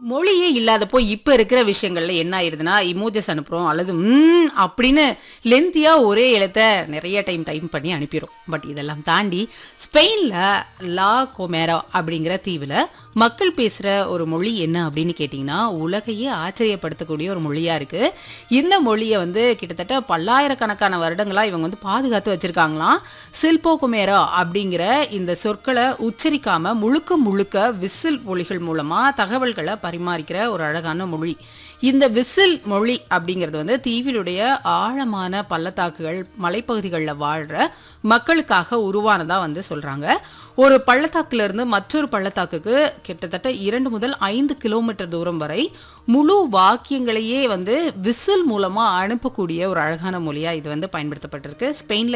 மொழியே இல்லாதப்போ இப்போ இருக்கிற விஷயங்கள்ல என்ன ஆயிருதுன்னா இமோஜஸ் அனுப்புகிறோம் அல்லது ம் அப்படின்னு லென்த்தியாக ஒரே எழுத்தை நிறைய டைம் டைம் பண்ணி அனுப்பிடும் பட் இதெல்லாம் தாண்டி ஸ்பெயினில் லா கொமேரா அப்படிங்கிற தீவில் மக்கள் பேசுகிற ஒரு மொழி என்ன அப்படின்னு கேட்டிங்கன்னா உலகையே ஆச்சரியப்படுத்தக்கூடிய ஒரு மொழியாக இருக்குது இந்த மொழியை வந்து கிட்டத்தட்ட பல்லாயிரக்கணக்கான வருடங்களாக இவங்க வந்து பாதுகாத்து வச்சுருக்காங்களாம் சில்போ குமேரா அப்படிங்கிற இந்த சொற்களை உச்சரிக்காமல் முழுக்க முழுக்க விசில் மொழிகள் மூலமாக தகவல்களை பரிமாறிக்கிற ஒரு அழகான மொழி இந்த விசில் மொழி அப்படிங்கிறது வந்து தீவிலுடைய ஆழமான பள்ளத்தாக்குகள் மலைப்பகுதிகளில் வாழ்கிற மக்களுக்காக உருவானதா வந்து சொல்கிறாங்க ஒரு பள்ளத்தாக்குல இருந்து மற்றொரு பள்ளத்தாக்குக்கு கிட்டத்தட்ட இரண்டு முதல் ஐந்து கிலோமீட்டர் தூரம் வரை முழு வாக்கியங்களையே வந்து விசில் மூலமாக அனுப்பக்கூடிய ஒரு அழகான மொழியாக இது வந்து பயன்படுத்தப்பட்டிருக்கு ஸ்பெயினில்